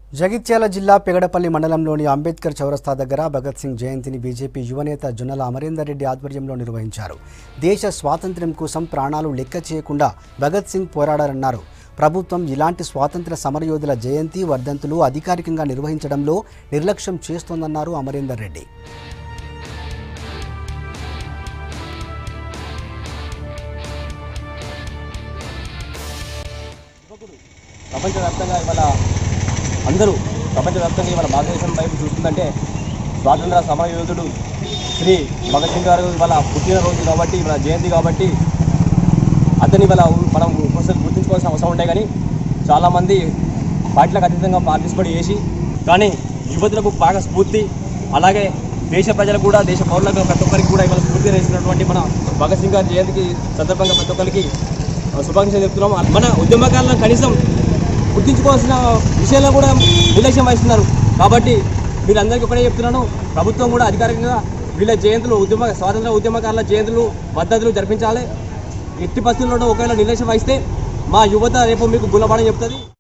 జగిత్యాల జిల్లా పెగడపల్లి మండలంలోని అంబేద్కర్ చౌరస్తా దగ్గర భగత్ సింగ్ జయంతిని బీజేపీ యువనేత జొన్నల అమరేందర్ రెడ్డి ఆధ్వర్యంలో నిర్వహించారు దేశ స్వాతంత్ర్యం కోసం ప్రాణాలు లెక్క చేయకుండా భగత్ సింగ్ పోరాడారన్నారు ప్రభుత్వం ఇలాంటి స్వాతంత్ర సమరయోధుల జయంతి వర్ధంతులు అధికారికంగా నిర్వహించడంలో నిర్లక్ష్యం చేస్తోందన్నారు అమరేందర్ రెడ్డి ప్రపంచవ్యాప్తంగా ఇవాళ అందరూ ప్రపంచవ్యాప్తంగా ఇవాళ భారతదేశం వైపు చూస్తుందంటే స్వాతంత్ర సమరయోధుడు శ్రీ భగత్ సింగ్ గారు ఇవాళ పుట్టినరోజు కాబట్టి ఇవాళ జయంతి కాబట్టి అతని ఇవాళ మనం ఒకసారి గుర్తుంచుకోవాల్సిన అవసరం ఉంటాయి కానీ చాలామంది పార్టీలకు అతీతంగా పార్టిసిపేట్ చేసి కానీ యువతులకు బాగా స్ఫూర్తి అలాగే దేశ ప్రజలకు కూడా దేశ పౌరులకు ప్రతి ఒక్కరికి కూడా ఇవాళ స్ఫూర్తి వేసినటువంటి మన భగత్ సింగ్ గారి జయంతికి సందర్భంగా ప్రతి ఒక్కరికి శుభాకాంక్షలు చెప్తున్నాం మన ఉద్యమకారులను కనీసం గుర్తించుకోవాల్సిన విషయాల్లో కూడా నిర్లక్ష్యం వహిస్తున్నారు కాబట్టి వీళ్ళందరికీ ఒకటే చెప్తున్నాను ప్రభుత్వం కూడా అధికారికంగా వీళ్ళ జయంతులు ఉద్యమ స్వాతంత్ర ఉద్యమకారుల జయంతులు పద్ధతులు జరిపించాలి ఎట్టి పరిస్థితుల్లో ఒకవేళ నిర్లక్ష్యం వహిస్తే మా యువత రేపు మీకు గుల్లబాడని చెప్తుంది